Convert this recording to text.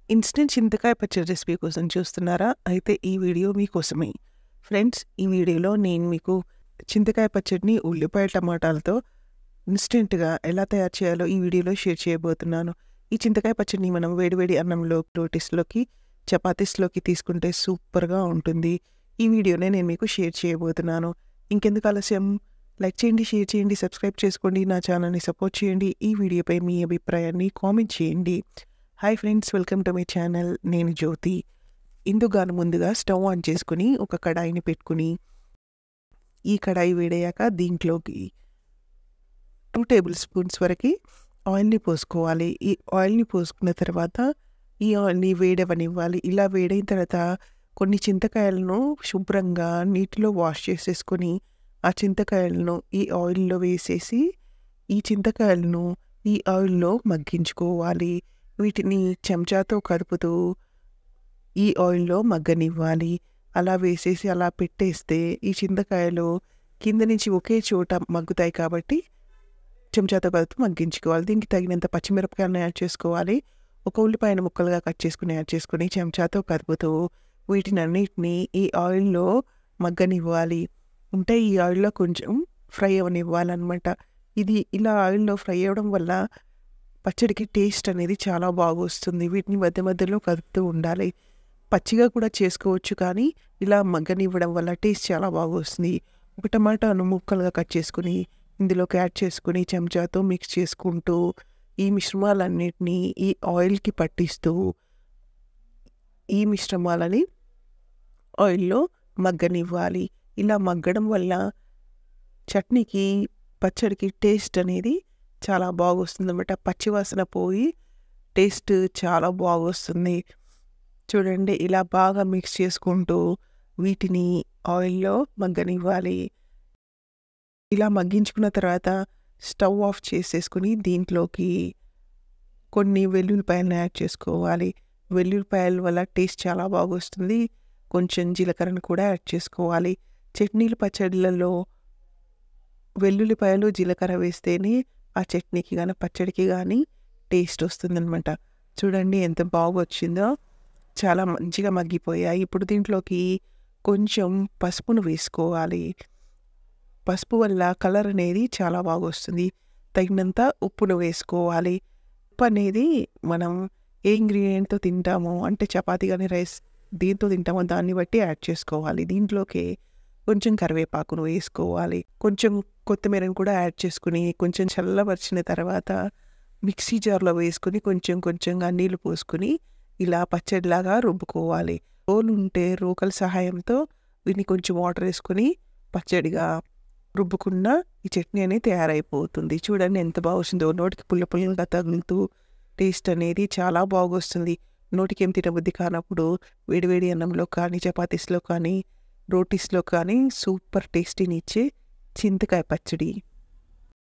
instant చింతకాయ పచ్చడి recipe కోసం చూస్తున్నారా అయితే ఈ వీడియో మీకోసమే ఫ్రెండ్స్ ఈ వీడియోలో నేను మీకు చింతకాయ పచ్చడిని ఉల్లిపాయ టమాటాలతో ఇన్స్టెంట్గా ఎలా తయారు చేయాలో ఈ వీడియోలో షేర్ చేయబోతున్నాను ఈ చింతకాయ పచ్చడిని మనం వేడివేడి అన్నంలో రోటీస్లోకి చపాతీస్లోకి తీసుకుంటే సూపర్గా ఉంటుంది ఈ వీడియోనే నేను మీకు షేర్ చేయబోతున్నాను ఇంకెందుకు ఆలస్యం లైక్ చేయండి షేర్ చేయండి సబ్స్క్రైబ్ చేసుకోండి నా ఛానల్ని సపోర్ట్ చేయండి ఈ వీడియోపై మీ అభిప్రాయాన్ని కామెంట్ చేయండి hi friends welcome to my channel నేను జ్యోతి ఇందుగాను ముందుగా స్టవ్ ఆన్ చేసుకుని ఒక కడాయిని పెట్టుకుని ఈ కడాయి వేడయ్యాక దీంట్లోకి టూ టేబుల్ స్పూన్స్ వరకు ఆయిల్ని పోసుకోవాలి ఈ ఆయిల్ని పోసుకున్న తర్వాత ఈ ఆయిల్ని వేడవనివ్వాలి ఇలా వేడైన తర్వాత కొన్ని చింతకాయలను శుభ్రంగా నీటిలో వాష్ చేసేసుకొని ఆ చింతకాయలను ఈ ఆయిల్లో వేసేసి ఈ చింతకాయలను ఈ ఆయిల్లో మగ్గించుకోవాలి వీటిని చెంచాతో కదుపుతూ ఈ ఆయిల్లో మగ్గనివ్వాలి అలా వేసేసి అలా పెట్టేస్తే ఈ చింతకాయలు కింద నుంచి ఒకే చోట మగ్గుతాయి కాబట్టి చెంచాతో కదుపుతూ మగ్గించుకోవాలి దీనికి తగినంత పచ్చిమిరపకాయలను యాడ్ చేసుకోవాలి ఒక ఉల్లిపాయను ముక్కలుగా కట్ చేసుకుని యాడ్ చేసుకుని చెంచాతో కదుపుతూ వీటిని అన్నిటినీ ఈ ఆయిల్లో మగ్గనివ్వాలి అంటే ఈ ఆయిల్లో కొంచెం ఫ్రై అవనివ్వాలన్నమాట ఇది ఇలా ఆయిల్లో ఫ్రై అవ్వడం వల్ల పచ్చడికి టేస్ట్ అనేది చాలా బాగా వస్తుంది వీటిని మధ్య మధ్యలో కదుపుతూ ఉండాలి పచ్చిగా కూడా చేసుకోవచ్చు కానీ ఇలా మగ్గనివ్వడం వల్ల టేస్ట్ చాలా బాగా వస్తుంది ఒక టమాటాను ముక్కలుగా కట్ చేసుకుని ఇందులోకి యాడ్ చేసుకుని చెంచాతో మిక్స్ చేసుకుంటూ ఈ మిశ్రమాలన్నిటినీ ఈ ఆయిల్కి పట్టిస్తూ ఈ మిశ్రమాలని ఆయిల్లో మగ్గనివ్వాలి ఇలా మగ్గడం వల్ల చట్నీకి పచ్చడికి టేస్ట్ అనేది చాలా బాగొస్తుంది అనమాట పచ్చివాసన పోయి టేస్ట్ చాలా బాగొస్తుంది చూడండి ఇలా బాగా మిక్స్ చేసుకుంటూ వీటిని ఆయిల్లో మగ్గనివ్వాలి ఇలా మగ్గించుకున్న తర్వాత స్టవ్ ఆఫ్ చేసేసుకుని దీంట్లోకి కొన్ని వెల్లుల్లిపాయలను యాడ్ చేసుకోవాలి వెల్లుల్లిపాయల వల్ల టేస్ట్ చాలా బాగా వస్తుంది కొంచెం జీలకర్రను కూడా యాడ్ చేసుకోవాలి చట్నీల పచ్చడిలలో వెల్లుల్లిపాయలు జీలకర్ర వేస్తేనే ఆ చట్నీకి కానీ పచ్చడికి కానీ టేస్ట్ వస్తుందన్నమాట చూడండి ఎంత బాగా వచ్చిందో చాలా మంచిగా మగ్గిపోయాయి ఇప్పుడు దీంట్లోకి కొంచెం పసుపును వేసుకోవాలి పసుపు వల్ల కలర్ అనేది చాలా బాగా వస్తుంది తగినంత ఉప్పును వేసుకోవాలి ఉప్పు అనేది మనం ఏ ఇంగ్రీడియంట్తో తింటామో అంటే చపాతీ కానీ రైస్ దీంతో తింటామో దాన్ని బట్టి యాడ్ చేసుకోవాలి దీంట్లోకి కొంచెం కరివేపాకును వేసుకోవాలి కొంచెం కొత్తిమీరను కూడా యాడ్ చేసుకుని కొంచెం చల్లబరిచిన తర్వాత మిక్సీ జార్లో వేసుకుని కొంచెం కొంచెంగా నీళ్లు పోసుకుని ఇలా పచ్చడిలాగా రుబ్బుకోవాలి రోలు ఉంటే రోకల సహాయంతో వీటిని కొంచెం వాటర్ వేసుకుని పచ్చడిగా రుబ్బుకున్న ఈ చట్నీ అనేది తయారైపోతుంది చూడండి ఎంత బాగా వస్తుందో నోటికి పుల్ల పుల్లగా తగులుతూ టేస్ట్ అనేది చాలా బాగా వస్తుంది నోటికి ఏం తినబుద్ధి కానప్పుడు వేడివేడి అన్నంలో కానీ చపాతీస్లో కానీ రోటీస్లో కానీ సూపర్ టేస్టీని ఇచ్చే చింతకాయ పచ్చడి